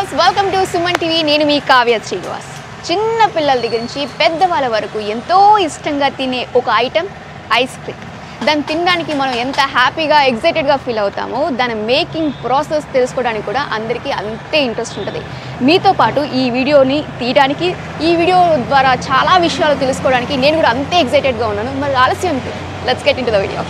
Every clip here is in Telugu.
Viewers welcome to Suman TV నేను మీ కావ్య శ్రీనివాస్ చిన్న పిల్లల దగ్గర నుంచి పెద్దవాళ్ళ వరకు ఎంతో ఇష్టంగా తినే ఒక ఐటెం ఐస్ క్రీమ్ దాన్ని తినడానికి మనం ఎంత హ్యాపీగా ఎగ్జైటెడ్గా ఫీల్ అవుతామో దాని మేకింగ్ ప్రాసెస్ తెలుసుకోవడానికి కూడా అందరికీ అంతే ఇంట్రెస్ట్ ఉంటుంది మీతో పాటు ఈ వీడియోని తీయడానికి ఈ వీడియో ద్వారా చాలా విషయాలు తెలుసుకోవడానికి నేను కూడా అంతే ఎగ్జైటెడ్గా ఉన్నాను మరి ఆలస్యం let's get into the video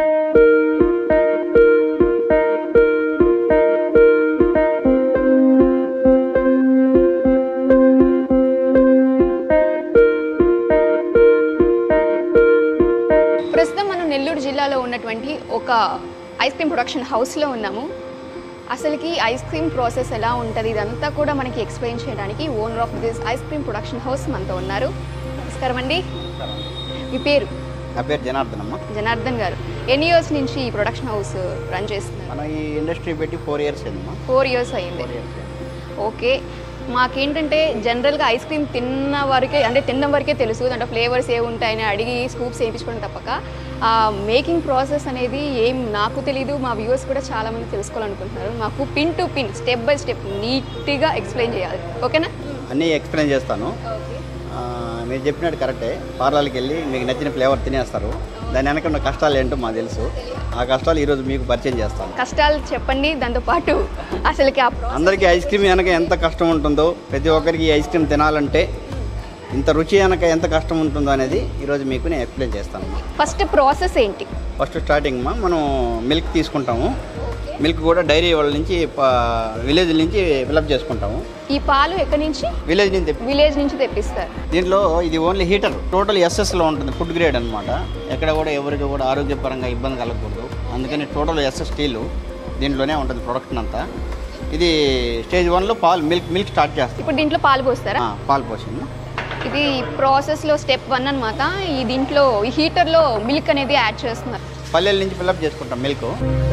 ప్రస్తుతం మనం నెల్లూరు జిల్లాలో ఉన్నటువంటి ఒక ఐస్ క్రీమ్ ప్రొడక్షన్ హౌస్లో ఉన్నాము అసలుకి ఐస్ క్రీమ్ ప్రాసెస్ ఎలా ఉంటుంది ఇదంతా కూడా మనకి ఎక్స్ప్లెయిన్ చేయడానికి owner of this ice cream production house మనతో ఉన్నారు నమస్కారం అండి మీ పేరు నా పేరు జనార్దన్ అమ్మ జనార్దన్ గారు ఎన్ని ఇయర్స్ నుంచి ఈ ప్రొడక్షన్ హౌస్ రన్ చేస్తున్నారు మనం ఈ ఇండస్ట్రీ పెట్టి ఫోర్ ఇయర్స్ అయిందమ్మా ఫోర్ ఇయర్స్ అయింది ఫోర్ ఇయర్స్ ఓకే మాకేంటంటే జనరల్గా ఐస్ క్రీమ్ తిన్న వరకే అంటే తినడం వరకే తెలుసు దాంట్లో ఫ్లేవర్స్ ఏ ఉంటాయని అడిగి స్కూప్స్ వేయించుకోవడం తప్పక ఆ మేకింగ్ ప్రాసెస్ అనేది ఏం నాకు తెలీదు మా వ్యూవర్స్ కూడా చాలామంది తెలుసుకోవాలనుకుంటున్నారు మాకు pin to pin step by step నీట్గా ఎక్స్ప్లెయిన్ చేయాలి ఓకేనా అన్నీ ఎక్స్ప్లెయిన్ చేస్తాను ఆ, మీరు చెప్పినట్టు కరెక్టే పార్లర్కి వెళ్ళి మీకు నచ్చిన ఫ్లేవర్ తినేస్తారు దాని వెనక ఉన్న కష్టాలు ఏంటో మాకు తెలుసు ఆ కష్టాలు ఈరోజు మీకు పరిచయం చేస్తాను కష్టాలు చెప్పండి దాంతోపాటు అసలుకి ఆ ప్రాసెస్ అందరికీ ఐస్ క్రీమ్ వెనక ఎంత కష్టం ఉంటుందో ప్రతి ఒక్కరికి ఈ ఐస్ క్రీమ్ తినాలంటే ఇంత రుచి వెనక ఎంత కష్టం ఉంటుందో అనేది ఈరోజు మీకు నేను ఎక్స్ప్లెయిన్ చేస్తాను ఫస్ట్ ప్రాసెస్ ఏంటి ఫస్ట్ స్టార్టింగ్ మా మనం మిల్క్ తీసుకుంటాము మిల్క్ కూడా డైరీ వాళ్ళ నుంచి విలేజ్ నుంచి ఫిలప్ చేసుకుంటాము ఈ పాలు ఎక్కడి నుంచి విలేజ్ నుంచి తెప్పి విలేజ్ నుంచి తెప్పిస్తారు దీంట్లో ఇది ఓన్లీ హీటర్ టోటల్ ఎస్ఎస్లో ఉంటుంది ఫుడ్ గ్రేడ్ అనమాట ఎక్కడ కూడా ఎవరికి కూడా ఆరోగ్యపరంగా ఇబ్బంది కలగకూడదు అందుకని టోటల్ ఎస్ఎస్ స్టీలు దీంట్లోనే ఉంటుంది ప్రొడక్షన్ అంతా ఇది స్టేజ్ వన్లో పాలు మిల్క్ మిల్క్ స్టార్ట్ చేస్తాం ఇప్పుడు దీంట్లో పాలు పోస్తారా ఆ, పాలు పోసింది ఇది ప్రాసెస్లో స్టెప్ వన్ అనమాట ఈ దీంట్లో ఈ హీటర్లో మిల్క్ అనేది యాడ్ చేస్తున్నారు పల్లెల నుంచి ఫిల్అప్ చేసుకుంటాం మిల్క్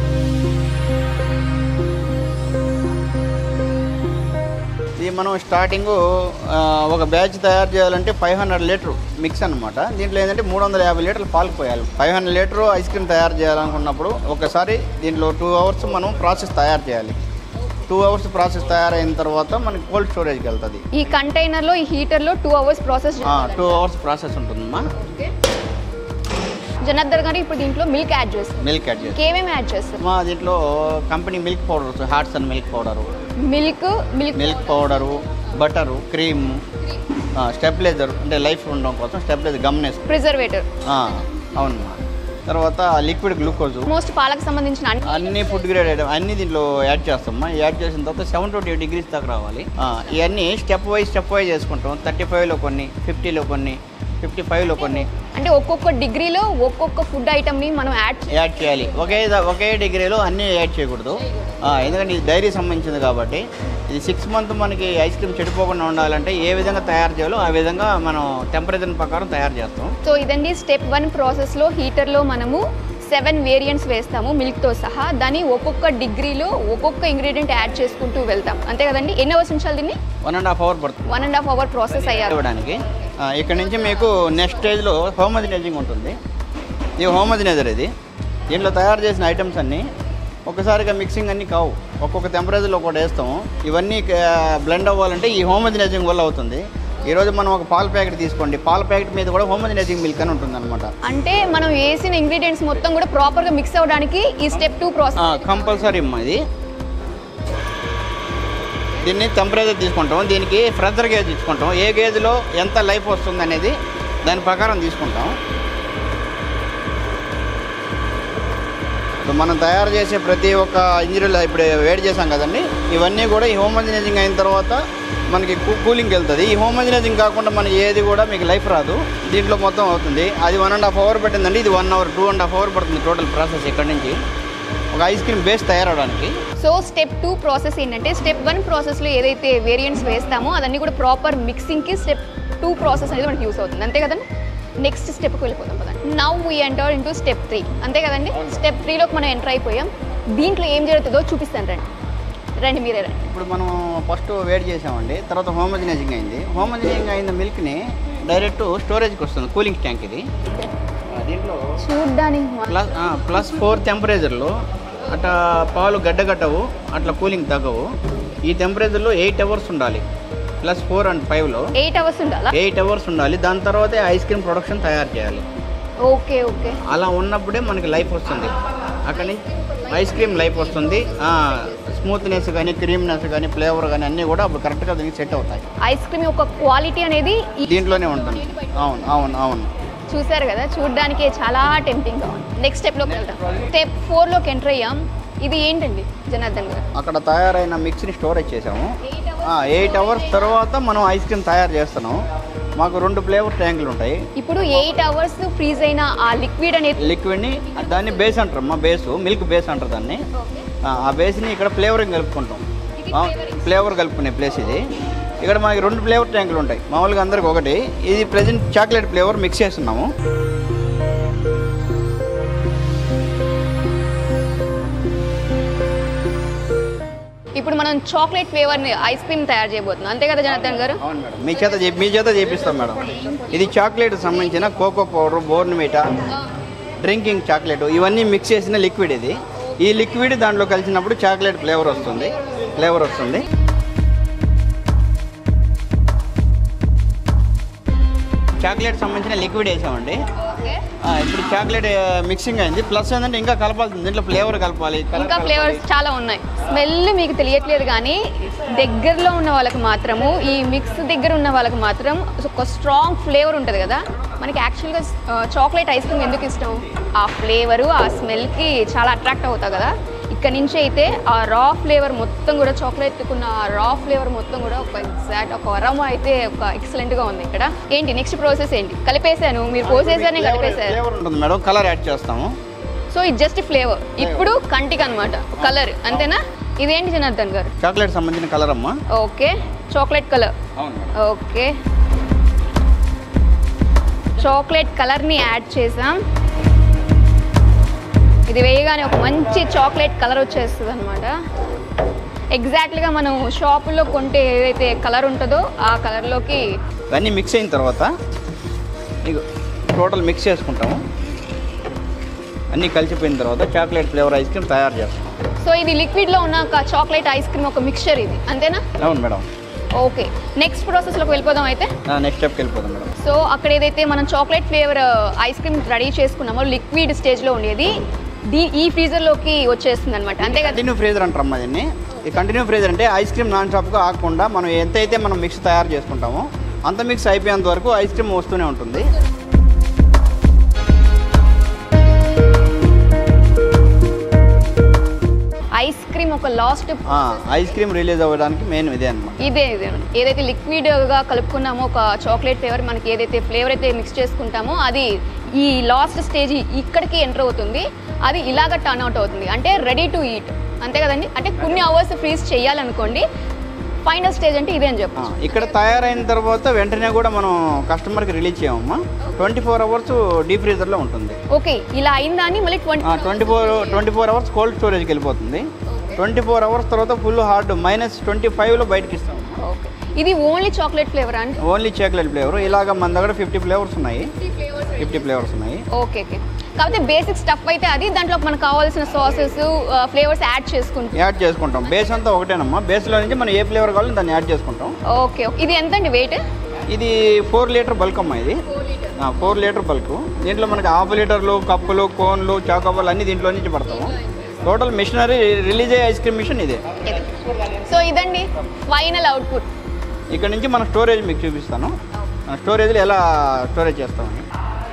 ఇది మనం స్టార్టింగ్ ఒక బ్యాచ్ తయారు చేయాలంటే ఫైవ్ హండ్రెడ్ లీటర్ మిక్స్ అనమాట దీంట్లో ఏంటంటే మూడు వందల యాభై లీటర్లు పాలు పోయాలి five hundred litre ice cream తయారు చేయాలనుకున్నప్పుడు ఒకసారి దీంట్లో టూ అవర్స్ మనం ప్రాసెస్ తయారు చేయాలి టూ అవర్స్ ప్రాసెస్ తయారైన తర్వాత మనకి కోల్డ్ స్టోరేజ్కి వెళ్తుంది ఈ కంటైనర్లో ఈ హీటర్లో two hours process two hours process ఉంటుందమ్మా జనార్దన్ గారు ఇప్పుడు దీంట్లో మిల్క్ యాడ్ చేస్తారు మిల్క్ యాడ్ చేస్తాం ఇంకేమేమి యాడ్ చేస్తారు మా దీంట్లో company milk powder hearts and milk powder milk milk milk powder butter cream stabilizer అంటే లైఫ్ ఉండడం కోసం స్టెప్లైజర్ గమ్నెస్ ప్రిజర్వేటివ్ అవునమ్మా తర్వాత లిక్విడ్ గ్లూకోజ్ మోస్ట్ పాలకు సంబంధించిన అన్ని అన్ని ఫుడ్ గ్రేడ్ ఐటమ్ అన్ని దీంట్లో యాడ్ చేస్తామా యాడ్ చేసిన తర్వాత సెవెన్ టు ఎయిట్ డిగ్రీస్ దాకా రావాలి ఆ, ఇవన్నీ స్టెప్ వైజ్ స్టెప్ వైజ్ చేసుకుంటాం థర్టీ ఫైవ్లో కొన్ని ఫిఫ్టీలో కొన్ని ఫిఫ్టీ ఫైవ్లో కొన్ని అంటే ఒక్కొక్క డిగ్రీలో ఒక్కొక్క ఫుడ్ ఐటమ్ని మనం యాడ్ యాడ్ చేయాలి ఒకే ద- ఒకే డిగ్రీలో అన్నీ యాడ్ చేయకూడదు ఆ, ఎందుకంటే ఇది డైరీ సంబంధించింది కాబట్టి ఇది సిక్స్ మంత్ మనకి ఐస్ క్రీమ్ చెడిపోకుండా ఉండాలంటే ఏ విధంగా తయారు చేయాలో ఆ విధంగా మనం టెంపరేచర్ ప్రకారం తయారు చేస్తాం సో ఇదండి స్టెప్ వన్ ప్రాసెస్లో హీటర్లో మనము సెవెన్ వేరియంట్స్ వేస్తాము మిల్క్తో సహా దాన్ని ఒక్కొక్క డిగ్రీలో ఒక్కొక్క ఇంగ్రీడియంట్ యాడ్ చేసుకుంటూ వెళ్తాం అంతే కదండి ఎన్ని అవర్స్ ఉంచాలి దీన్ని వన్ అండ్ హాఫ్ అవర్ పడుతుంది one and half hour process అయ్యారు ఇవ్వడానికి ఆ, ఇక్కడ నుంచి మీకు నెక్స్ట్ స్టేజ్లో హోమోజినైజింగ్ ఉంటుంది ఇది హోమోజినైజర్ ఇది దీంట్లో తయారు చేసిన ఐటమ్స్ అన్నీ ఒకసారిగా మిక్సింగ్ అన్నీ కావు ఒక్కొక్క టెంపరేచర్లో ఒకటి వేస్తాము ఇవన్నీ బ్లెండ్ అవ్వాలంటే ఈ హోమోజినైజింగ్ వల్ల అవుతుంది ఈరోజు మనం ఒక పాల ప్యాకెట్ తీసుకోండి పాల ప్యాకెట్ మీద కూడా హోమోజినైజింగ్ మిల్క్ అని ఉంటుంది అనమాట అంటే మనం వేసిన ఇంగ్రీడియంట్స్ మొత్తం కూడా ప్రాపర్గా మిక్స్ అవ్వడానికి ఈ స్టెప్ టూ ప్రాసెస్ కంపల్సరీ అమ్మా ఇది దీన్ని టెంపరేచర్ తీసుకుంటాం దీనికి ఫ్రెషర్ గేజ్ తీసుకుంటాం ఏ గేజ్లో ఎంత లైఫ్ వస్తుంది అనేది దాని ప్రకారం తీసుకుంటాం సో మనం తయారు చేసే ప్రతి ఒక్క ఇంజనీర్లు ఇప్పుడు వేడి చేసాం కదండి ఇవన్నీ కూడా ఈ హోమోజినైజింగ్ అయిన తర్వాత మనకి కూ- కూలింగ్కి వెళ్తుంది ఈ హోమోజినైజింగ్ కాకుండా మనకి ఏది కూడా మీకు లైఫ్ రాదు దీంట్లో మొత్తం అవుతుంది అది వన్ అండ్ హాఫ్ అవర్ పెట్టిందండి ఇది one hour two and half hour పడుతుంది టోటల్ ప్రాసెస్ ఇక్కడ నుంచి ఒక ఐస్ క్రీమ్ బేస్ తయారవడానికి సో స్టెప్ టూ ప్రాసెస్ ఏంటంటే స్టెప్ వన్ ప్రాసెస్లో ఏదైతే వేరియంట్స్ వేస్తామో అదన్నీ కూడా ప్రాపర్ మిక్సింగ్కి స్టెప్ టూ ప్రాసెస్ అనేది మనకి యూస్ అవుతుంది అంతే కదండి నెక్స్ట్ స్టెప్కి వెళ్ళిపోతాం కదండి now we enter into step three అంతే కదండి స్టెప్ త్రీలోకి మనం ఎంటర్ అయిపోయాం దీంట్లో ఏం జరుగుతుందో చూపిస్తాను రండి రండి మీరే రండి ఇప్పుడు మనం ఫస్ట్ వేడి చేసామండి తర్వాత హోమోజినైజింగ్ అయింది హోమోజినైజింగ్ అయిన మిల్క్ని డైరెక్ట్ స్టోరేజ్కి వస్తుంది కూలింగ్ ట్యాంక్ ఇది ఆ, దీంట్లో చూడ్డానికి మా- ప్లస్ ఆ, ప్లస్ ఫోర్ టెంపరేచర్లో అట్లా పాలు గడ్డగట్టవు అట్లా కూలింగ్ తగ్గవు ఈ టెంపరేచర్లో ఎయిట్ అవర్స్ ఉండాలి ప్లస్ ఫోర్ అండ్ ఫైవ్లో ఎయిట్ అవర్స్ ఉండాలా ఎయిట్ అవర్స్ ఉండాలి దాని తర్వాతే ఐస్ క్రీమ్ ప్రొడక్షన్ తయారు చేయాలి ఓకే ఓకే అలా ఉన్నప్పుడే మనకి లైఫ్ వస్తుంది అక్కడి నుంచి ఐస్ క్రీమ్ లైఫ్ వస్తుంది స్మూత్నెస్ కానీ క్రీమ్నెస్ కానీ ఫ్లేవర్ కానీ అన్నీ కూడా అప్పుడు కరెక్ట్గా దీనికి సెట్ అవుతాయి ఐస్ క్రీమ్ యొక్క క్వాలిటీ అనేది ఈ- దీంట్లోనే ఉంటుంది అవును అవును అవును చూసారు కదా చూడడానికి చాలా టెంప్టింగ్గా ఉంది నెక్స్ట్ స్టెప్లోకి వెళ్దాం స్టెప్ ఫోర్లోకి ఎంటర్ అయ్యాం ఇది ఏంటండి జనార్దన్ గారు అక్కడ తయారైన మిక్స్ని స్టోరేజ్ చేసాము ఎయిట్ అవర్స్ తర్వాత మనం ఐస్ క్రీమ్ తయారు చేస్తున్నాం మాకు రెండు ఫ్లేవర్ ట్యాంకులు ఉంటాయి ఇప్పుడు ఎయిట్ అవర్స్ ఫ్రీజ్ అయిన ఆ లిక్విడ్ అనేది లిక్విడ్ని దాన్ని బేస్ అంటారు మా బేసు మిల్క్ బేస్ అంటారు దాన్ని ఆ, ఆ బేస్ని ఇక్కడ ఫ్లేవరింగ్ కలుపుకుంటాం ఫ్లేవర్ కలుపుకునే ప్లేస్ ఇది ఇక్కడ మనకి రెండు ఫ్లేవర్ ట్యాంకులు ఉంటాయి మామూలుగా అందరికి ఒకటి ఇది ప్రజెంట్ చాక్లెట్ ఫ్లేవర్ మిక్స్ చేస్తున్నాము ఇప్పుడు మనం చాక్లెట్ ఫ్లేవర్ ఐస్ క్రీమ్ తయారు చేయబోతున్నాం అంతే కదా జనార్దన్ గారు అవును మేడం మీ చేత చేపి- మీ చేత చేపిస్తాం మేడం ఇది చాక్లెట్ సంబంధించిన cocoa powder Bournvita drinking chocolate ఇవన్నీ మిక్స్ చేసిన లిక్విడ్ ఇది ఈ లిక్విడ్ దాంట్లో కలిసినప్పుడు చాక్లెట్ ఫ్లేవర్ వస్తుంది ఫ్లేవర్ వస్తుంది చాక్లెట్ సంబంధించిన లిక్విడ్ వేసామండి ఆ, ఇప్పుడు చాక్లెట్ మిక్సింగ్ అయింది ప్లస్ ఏంటంటే ఇంకా కలపాల్సింది దీంట్లో ఫ్లేవర్ కలపాలి colour ఇంకా కలపాలి. ఫ్లేవర్స్ చాలా ఉన్నాయి స్మెల్ మీకు తెలియట్లేదు కానీ దగ్గరలో ఉన్న వాళ్ళకి మాత్రము ఈ మిక్స్ దగ్గర ఉన్న వాళ్ళకి మాత్రం ఒక స్ట్రాంగ్ ఫ్లేవర్ ఉంటుంది కదా మనకి యాక్చువల్గా చాక్లెట్ ఐస్ క్రీమ్ ఎందుకు ఇష్టం ఆ ఫ్లేవరు ఆ స్మెల్కి చాలా అట్రాక్ట్ అవుతావు కదా ఇక్కడ నుంచి అయితే ఆ రా ఫ్లేవర్ మొత్తం కూడా చాక్లెట్ ఉన్న ఆ రా ఫ్లేవర్ మొత్తం కూడా ఒక ఎగ్జాక్ట్ ఒక అరమ అయితే ఒక ఎక్సలెంట్గా ఉంది ఇక్కడ ఏంటి నెక్స్ట్ ప్రాసెస్ ఏంటి కలిపేసాను మీరు పోసేసానే కలిపేసారు ఫ్లేవర్ ఉంటుంది మేడం కలర్ యాడ్ చేస్తాము సో ఇది జస్ట్ ఫ్లేవర్ ఇప్పుడు కంటికి అనమాట కలర్ అంతేనా ఇదేంటి జనార్దన్ గారు చాక్లెట్ సంబంధించిన కలర్ అమ్మా ఓకే చాక్లెట్ కలర్ అవును ఓకే చాక్లెట్ కలర్ని యాడ్ చేసాం ఇది వేయగానే ఒక మంచి చాక్లెట్ కలర్ వచ్చేస్తుంది అనమాట ఎగ్జాక్ట్గా మనం షాపులో కొంటే ఏదైతే కలర్ ఉంటుందో ఆ కలర్లోకి ఇవన్నీ మిక్స్ అయిన తర్వాత ఇగో టోటల్ మిక్స్ చేసుకుంటాము అన్నీ కలిసిపోయిన తర్వాత చాక్లెట్ ఫ్లేవర్ ఐస్ క్రీమ్ తయారు చేస్తాం సో ఇది లిక్విడ్లో ఉన్న ఒక చాక్లెట్ ఐస్ క్రీమ్ ఒక మిక్చర్ ఇది అంతేనా అవును మేడం ఓకే నెక్స్ట్ ప్రాసెస్లోకి వెళ్ళిపోదాం అయితే నెక్స్ట్ స్టెప్కి వెళ్ళిపోదాం మేడం సో అక్కడ ఏదైతే మనం chocolate flavour ice cream ready చేసుకున్నామో లిక్విడ్ స్టేజ్లో ఉండేది దీ ఈ ఫ్రీజర్లోకి వచ్చేస్తుంది అనమాట అంతే కదా కంటిన్యూ ఫ్రీజర్ అంటారమ్మా దీన్ని ఈ కంటిన్యూ ఫ్రీజర్ అంటే ఐస్ క్రీమ్ నాన్ స్టాప్గా ఆగకుండా మనం ఎంతైతే మనం మిక్స్ తయారు చేసుకుంటామో అంత మిక్స్ అయిపోయేంత వరకు ఐస్ క్రీమ్ వస్తూనే ఉంటుంది ఐస్ క్రీమ్ ఒక లాస్ట్ ఆ, ఐస్ క్రీమ్ రిలీజ్ అవ్వడానికి మెయిన్ ఇదే అనమాట ఇదే ఇదే ఏదైతే లిక్విడ్గా కలుపుకున్నామో ఒక చాక్లెట్ ఫ్లేవర్ మనకి ఏదైతే ఫ్లేవర్ అయితే మిక్స్ చేసుకుంటామో అది ఈ లాస్ట్ స్టేజ్ ఇక్కడికి ఎంటర్ అవుతుంది అది ఇలాగ టర్న్ అవుట్ అవుతుంది అంటే రెడీ టు ఈట్ అంతే కదండి అంటే కొన్ని అవర్స్ ఫ్రీజ్ చేయాలనుకోండి ఫైనల్ స్టేజ్ అంటే ఇదే అని ఆ, చెప్పచ్చు ఇక్కడ తయారైన తర్వాత వెంటనే కూడా మనం కస్టమర్కి రిలీజ్ చేయమమ్మా ట్వంటీ ఫోర్ అవర్స్ డీప్ ఫ్రీజర్లో ఉంటుంది ఓకే ఇలా అయిందా అని మళ్ళీ twenty twenty four twenty four hours cold స్టోరేజ్కి వెళ్ళిపోతుంది ట్వంటీ ఫోర్ అవర్స్ తర్వాత ఫుల్ హార్డ్ మైనస్ ట్వంటీ ఫైవ్లో బయటకి ఇస్తాం ఓకే ఇది ఓన్లీ చాక్లెట్ ఫ్లేవర్ అండి ఓన్లీ చాక్లెట్ ఫ్లేవర్ ఇలాగ మన దగ్గర ఫిఫ్టీ ఫ్లేవర్స్ ఉన్నాయి ఫిఫ్టీ ఫ్లేవర్స్ ఉన్నాయి ఓకే ఓకే కాకపోతే బేసిక్ స్టఫ్ అయితే అది దాంట్లో మనకు కావాల్సిన సాసెస్ ఫ్లేవర్స్ యాడ్ చేసుకుంటాం యాడ్ చేసుకుంటాం బేస్ అంతా ఒకటేనమ్మా బేస్లో నుంచి మనం ఏ ఫ్లేవర్ కావాలో దాన్ని యాడ్ చేసుకుంటాం ఓకే ఓకే ఇది ఎంత అండి వెయిట్ ఇది ఫోర్ లీటర్ బల్క్ అమ్మా ఇది ఫోర్ లీటర్ బల్క్ దీంట్లో మనకి హాఫ్ లీటర్లు కప్పులు కోన్లు చాకోబాల్ అన్ని దీంట్లో నుంచి పడతాము టోటల్ మిషనరీ రిలీజ్ అయ్యే ఐస్ క్రీమ్ మిషన్ ఇదే సో ఇదండి ఫైనల్ అవుట్పుట్ ఇక్కడ నుంచి మన స్టోరేజ్ మీకు చూపిస్తాను స్టోరేజ్లో ఎలా స్టోరేజ్ చేస్తామని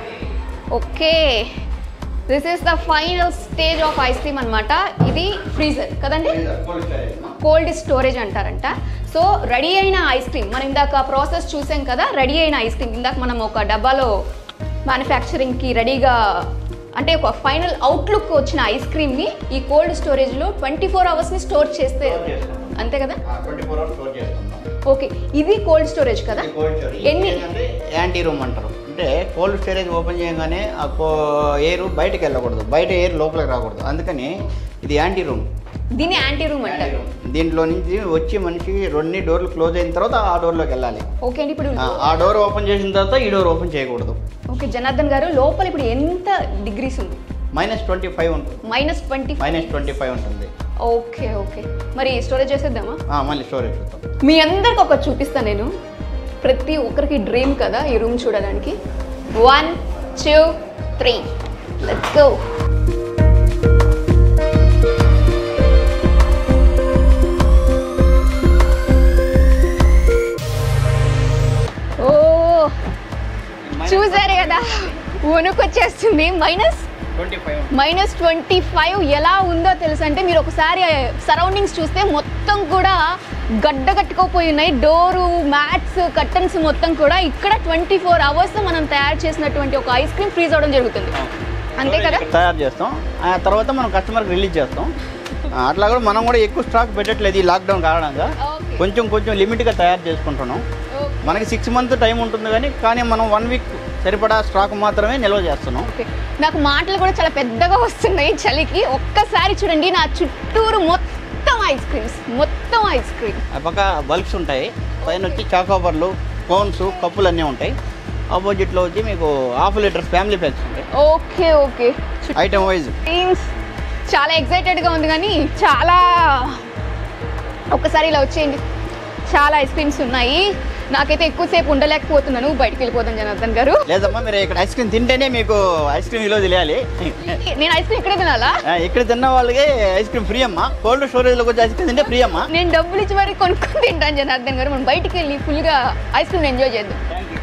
okay this is the final stage of ice cream అనమాట ఇది ఫ్రీజర్ కదండి కోల్డ్ స్టోరేజ్ అంటారంట సో రెడీ అయిన ఐస్ క్రీమ్ మనం ఇందాక ప్రాసెస్ చూసాం కదా రెడీ అయిన ఐస్ క్రీమ్ ఇందాక మనం ఒక డబ్బాలో మ్యానుఫ్యాక్చరింగ్కి రెడీగా అంటే ఒక ఫైనల్ అవుట్లుక్ వచ్చిన ఐస్ క్రీమ్ని ఈ కోల్డ్ స్టోరేజ్లో ట్వంటీ ఫోర్ అవర్స్ని స్టోర్ చేస్తే అంతే కదా ట్వంటీ ఫోర్ అవర్స్ స్టోర్ చేస్తాం ఓకే ఇది కోల్డ్ స్టోరేజ్ కదా ఎన్ని యాంటీ రూమ్ అంటారు అంటే కోల్డ్ స్టోరేజ్ ఓపెన్ చేయగానే ఆ ఎయిర్ బయటకు వెళ్ళకూడదు బయట ఎయిర్ లోపలికి రాకూడదు అందుకని ఇది యాంటీ రూమ్ దీన్ని యాంటీ రూమ్ అంటారు దీంట్లో నుంచి వచ్చి మనిషి రెండు డోర్లు క్లోజ్ అయిన తర్వాత ఆ డోర్లోకి వెళ్ళాలి ఓకే అండి ఇప్పుడు ఆ, ఆ డోర్ ఓపెన్ చేసిన తర్వాత ఈ డోర్ ఓపెన్ చేయకూడదు ఓకే జనార్దన్ గారు లోపల ఇప్పుడు ఎంత డిగ్రీస్ ఉంది మైనస్ ట్వంటీ ఫైవ్ ఉంటుంది minus twenty minus twenty five ఉంటుంది ఓకే ఓకే మరి స్టోరేజ్ చేసేద్దామా ఆ, మళ్ళీ స్టోరేజ్ చూద్దాం మీ అందరికి ఒక చూపిస్తాను నేను ప్రతి ఒక్కరికి డ్రీమ్ కదా ఈ రూమ్ చూడడానికి one two three let's go ఓ చూసారు కదా వణుకొచ్చేస్తుంది minus twenty five minus twenty five ఎలా ఉందో తెలుసు అంటే మీరు ఒకసారి సరౌండింగ్స్ చూస్తే మొత్తం కూడా గడ్డ కట్టుకోపోయి ఉన్నాయి డోరు మ్యాట్స్ కర్టన్స్ మొత్తం కూడా ఇక్కడ ట్వంటీ ఫోర్ అవర్స్ మనం తయారు చేసినటువంటి ఒక ఐస్ క్రీమ్ ఫ్రీజ్ అవడం జరుగుతుంది అంతే కదా తయారు చేస్తాం ఆ తర్వాత మనం కస్టమర్కి రిలీజ్ చేస్తాం ఆ, అట్లా కూడా మనం కూడా ఎక్కువ స్టాక్ పెట్టట్లేదు ఈ లాక్డౌన్ కారణంగా ఓకే కొంచెం కొంచెం లిమిట్గా తయారు చేసుకుంటున్నాం మనకి సిక్స్ మంత్ టైం ఉంటుంది కానీ కానీ మనం వన్ వీక్ సరిపడా స్టాక్ మాత్రమే నిల్వ చేస్తున్నాం ఓకే నాకు మాటలు కూడా చాలా పెద్దగా వస్తున్నాయి చలికి ఒక్కసారి చూడండి నా చుట్టూరు మొత్తం ఐస్ క్రీమ్స్ మొత్తం ఐస్ క్రీమ్ ఆ పక్క బల్బ్స్ ఉంటాయి పైన వచ్చి చాకోబర్లు కోన్స్ కప్పులు అన్నీ ఉంటాయి ఆపోజిట్లో వచ్చి మీకు హాఫ్ లీటర్స్ ఫ్యామిలీ ప్యాక్స్ ఉంటాయి okay okay item wise things చాలా ఎక్సైటెడ్గా ఉంది కానీ చాలా ఒక్కసారి ఇలా వచ్చేయండి చాలా ఐస్ క్రీమ్స్ ఉన్నాయి నాకైతే ఎక్కువసేపు ఉండలేకపోతున్నాను బయటికి వెళ్ళిపోతాం జనార్దన్ గారు లేదమ్మా మీరు ఇక్కడ ఐస్ క్రీమ్ తింటేనే మీకు ఐస్ క్రీమ్ విలువ తెలియాలి నేను ఐస్ క్రీమ్ ఇక్కడే తినాలా ఆ, ఇక్కడ తిన్న వాళ్ళకి ఐస్ క్రీమ్ ఫ్రీ అమ్మా కోల్డ్ స్టోరేజ్లోకి వచ్చి ఐస్ క్రీమ్ తింటే ఫ్రీ అమ్మా నేను డబ్బులు ఇచ్చి వరకు కొనుక్కొని తింటాను జనార్దన్ గారు మనం బయటికి వెళ్ళి ఫుల్గా ఐస్ క్రీమ్ ఎంజాయ్ చేద్దాం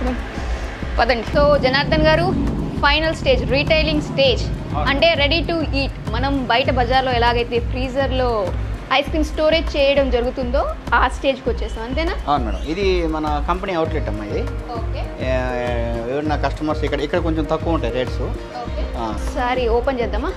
పదండి సో జనార్దన్ గారు ఫైనల్ స్టేజ్ రీటైలింగ్ స్టేజ్ అంటే రెడీ టు ఈట్ మనం బయట బజార్లో ఎలాగైతే ఫ్రీజర్లో ఐస్ క్రీమ్ స్టోరేజ్ చేయడం జరుగుతుందో ఆ స్టేజ్కి వచ్చేసాం అంతేనా అవును మేడం ఇది మన కంపెనీ అవుట్లెట్ అమ్మా ఇది ఓకే ఏ, ఎవరైనా కస్టమర్స్ ఇక్కడ ఇక్కడ కొంచెం తక్కువ ఉంటాయి రేట్స్ ఓకే సారీ ఓపెన్ చేద్దామా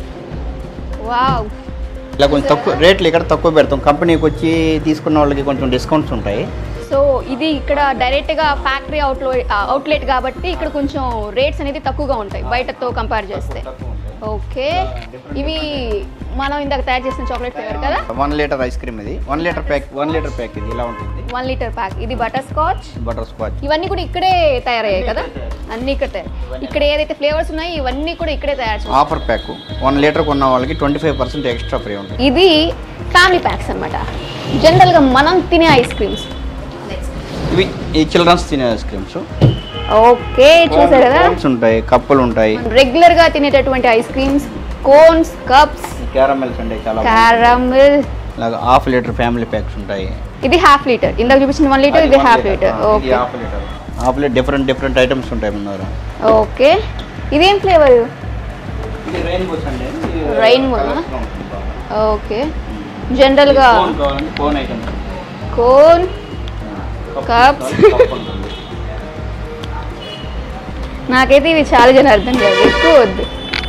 వావ్ ఇలా కొంచెం తక్కువ రేట్లు ఇక్కడ తక్కువ పెడతాం కంపెనీకి వచ్చి తీసుకున్న వాళ్ళకి కొంచెం డిస్కౌంట్స్ ఉంటాయి సో ఇది ఇక్కడ డైరెక్ట్గా ఫ్యాక్టరీ అవుట్లో అవుట్లెట్ కాబట్టి ఇక్కడ కొంచెం రేట్స్ అనేది తక్కువగా ఉంటాయి బయటతో కంపేర్ చేస్తే ఓకే ఇవి మనం ఇందాక తయారు చేసిన చాక్లెట్ ఫ్లేవర్ కదా వన్ లీటర్ ఐస్ క్రీమ్ ఇది one litre pack one litre pack ఇది ఇలా ఉంటుంది వన్ లీటర్ ప్యాక్ ఇది బటర్ స్కాచ్ బటర్ స్కాచ్ ఇవన్నీ కూడా ఇక్కడే తయారయ్యాయి కదా అన్నీ ఇక్కడ తయారు ఇక్కడ ఏదైతే ఫ్లేవర్స్ ఉన్నాయో ఇవన్నీ కూడా ఇక్కడే తయారు చేస్తారు ఆఫర్ ప్యాక్ వన్ లీటర్ కొన్న వాళ్ళకి twenty five percent extra free ఉంటుంది ఇది ఫ్యామిలీ ప్యాక్స్ అనమాట జనరల్గా మనం తినే ఐస్ క్రీమ్స్ ఇవి ఈ చిల్డ్రన్స్ తినే ఐస్ క్రీమ్స్ ఓకే చూసారు కదా ఉంటాయి కప్పులు ఉంటాయి రెగ్యులర్ గా తినేటటువంటి ice creams cones cups caramels ఉంటాయి చాలా బాగుంటాయి. క్యారమిల్ ఇలాగ హాఫ్ లీటర్ ఫ్యామిలీ ప్యాక్స్ ఉంటాయి ఇది హాఫ్ లీటర్ ఇందాక చూపించిన వన్ లీటర్ ఇది half litre okay half litre half litre different different items ఉంటాయి మన దగ్గర ఓకే ఇదేం ఫ్లేవర్ ఇది రెయిన్బోస్ అండి Rainbow నా? ఓకే జనరల్ గా కోన్ కావాలంటే కోన్ ఐటమ్స్ కోన్ Cups. నాకైతే ఇవి చాలా జన అర్థం కాదు ఎక్కువ వద్దు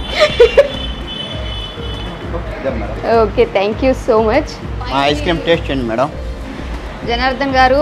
okay thank you so much ice cream taste చేయండి మేడం జనార్దన్ గారు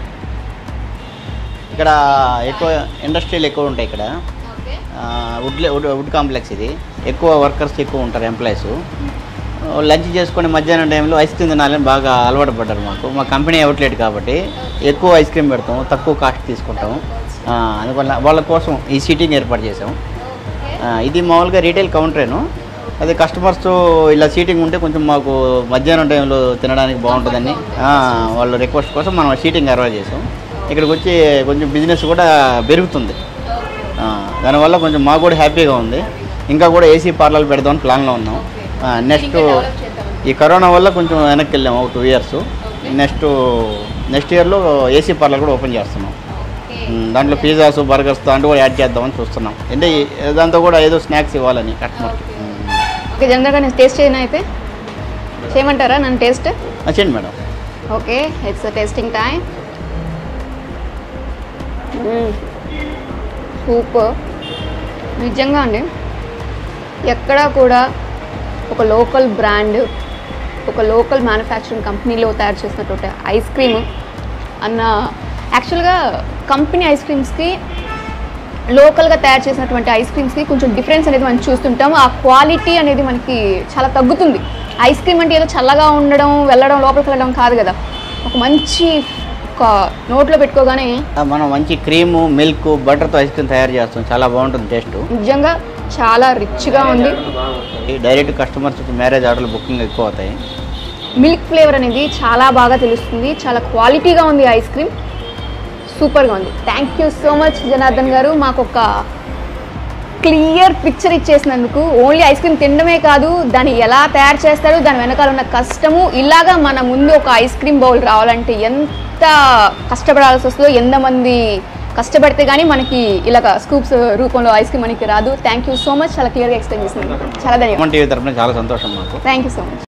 ఇక్కడ ఎక్కువ ఇండస్ట్రీలు ఎక్కువ ఉంటాయి ఇక్కడ వుడ్ వుడ్ వుడ్ కాంప్లెక్స్ ఇది ఎక్కువ వర్కర్స్ ఎక్కువ ఉంటారు ఎంప్లాయీస్ లంచ్ చేసుకునే మధ్యాహ్నం టైంలో ఐస్ క్రీమ్ తినాలని బాగా అలవాటు పడ్డారు మాకు మా కంపెనీ అవుట్లెట్ కాబట్టి ఎక్కువ ఐస్ క్రీమ్ పెడతాం తక్కువ కాస్ట్ తీసుకుంటాం ఆ, అందువల్ల వాళ్ళ కోసం ఈ సీటింగ్ ఏర్పాటు చేసాం ఆ, ఇది మామూలుగా రీటైల్ కౌంటరేను అదే కస్టమర్స్ ఇలా సీటింగ్ ఉంటే కొంచెం మాకు మధ్యాహ్నం టైంలో తినడానికి బాగుంటుందని ఆ, వాళ్ళ రిక్వెస్ట్ కోసం మనం సీటింగ్ ఏర్పాటు చేసాం ఇక్కడికి వచ్చి కొంచెం బిజినెస్ కూడా పెరుగుతుంది ఆ, దానివల్ల కొంచెం మాకు కూడా హ్యాపీగా ఉంది ఇంకా కూడా ఏసీ పార్లర్లు పెడదామని ప్లాన్లో ఉన్నాం నెక్స్ట్ ఈ కరోనా వల్ల కొంచెం వెనక్కి వెళ్ళాము ఒక టూ ఇయర్స్ నెక్స్ట్ నెక్స్ట్ ఇయర్లో ఏసీ పార్లర్ కూడా ఓపెన్ చేస్తున్నాం ఉమ్, దాంట్లో పిజ్జాస్ బర్గర్స్ దాంట్లో కూడా యాడ్ చేద్దామని చూస్తున్నాం అంటే ఈ- దాంతో కూడా ఏదో స్నాక్స్ ఇవ్వాలని కస్టమర్కి ఓకే జనరల్గా నేను టేస్ట్ చేయను అయితే చేయమంటారా నన్ను టేస్ట్ చేయండి madam okay it's tasting time super నిజంగా అండి ఎక్కడా కూడా ఒక లోకల్ బ్రాండ్ ఒక లోకల్ మ్యానుఫ్యాక్చరింగ్ కంపెనీలో తయారు చేసినటువంటి ఐస్ క్రీమ్ అన్న యాక్చువల్గా కంపెనీ ఐస్ క్రీమ్స్కి లోకల్గా తయారు చేసినటువంటి ఐస్ క్రీమ్స్కి కొంచెం డిఫరెన్స్ అనేది మనం చూస్తుంటాం ఆ క్వాలిటీ అనేది మనకి చాలా తగ్గుతుంది ఐస్ క్రీమ్ అంటే ఏదో చల్లగా ఉండడం వెళ్ళడం లోపలికి వెళ్ళడం కాదు కదా ఒక మంచి ఒక నోట్లో పెట్టుకోగానే ఆ, మనం మంచి క్రీము మిల్క్ బటర్తో ఐస్ క్రీమ్ తయారు చేస్తాం చాలా బాగుంటుంది టేస్ట్ నిజంగా చాలా రిచ్గా ఉంది డైరెక్ట్ కస్టమర్స్ మ్యారేజ్ ఆర్డర్లు బుకింగ్ ఎక్కువ అవుతాయి మిల్క్ ఫ్లేవర్ అనేది చాలా బాగా తెలుస్తుంది చాలా క్వాలిటీగా ఉంది ఐస్ క్రీమ్ సూపర్గా ఉంది thank you so much Janardhan గారు మాకు ఒక క్లియర్ పిక్చర్ ఇచ్చేసినందుకు ఓన్లీ ఐస్ క్రీమ్ తినడమే కాదు దాన్ని ఎలా తయారు చేస్తారు దాని వెనకాల ఉన్న కష్టము ఇలాగా మన ముందు ఒక ఐస్ క్రీమ్ బౌల్ రావాలంటే ఎంత కష్టపడాల్సి వస్తుందో ఎంతమంది కష్టపడితే కానీ మనకి ఇలాగ స్కూప్స్ రూపంలో ఐస్ క్రీమ్ మనకి రాదు థ్యాంక్ యూ సో మచ్ చాలా క్లియర్గా ఎక్స్ప్లెయిన్ చేసినందుకు చాలా ధన్యవాదాలు టీవీ తరఫున చాలా సంతోషం మాకు థ్యాంక్ యూ సో మచ్